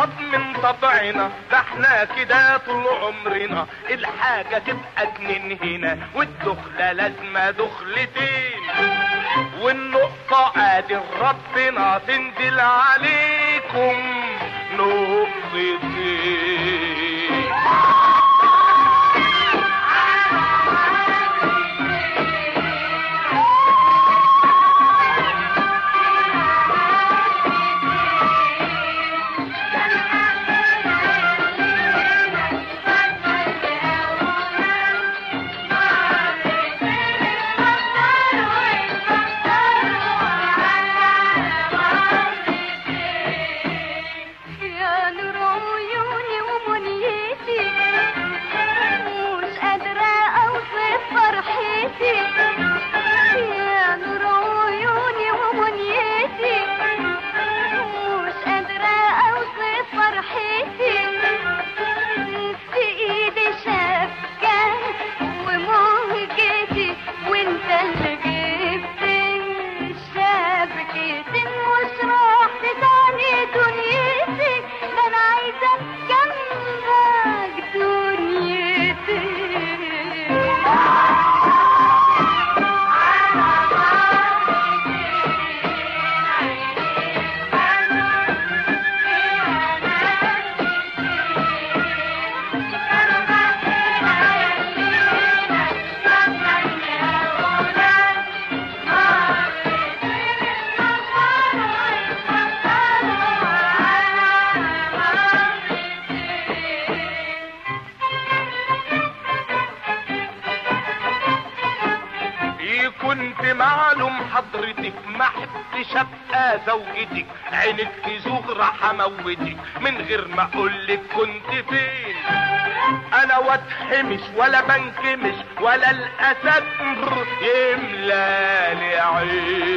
طب من طبعنا ده احنا كده طول عمرنا الحاجة تبقى اتنين هنا والدخلة لازمة دخلتين والنقطة قادر ربنا تنزل عليكم نقطتين يا نور عيوني ومنيتي مش قادرة أوصف فرحتي يا نور عيوني ومنيتي مش قادرة أوصف فرحتي في إيدي شبكة ومهجتي وانت اللي جبت شبكتي مش رحت تاني دنيتي ده انا عايزة جنبك إيه كنت معلوم حضرتك ما حبتش ابقى زوجتك عينك تزوغ راح اموتك من غير ما اقولك كنت فين انا واتحمش ولا بنكمش ولا الاسد يملى لي عين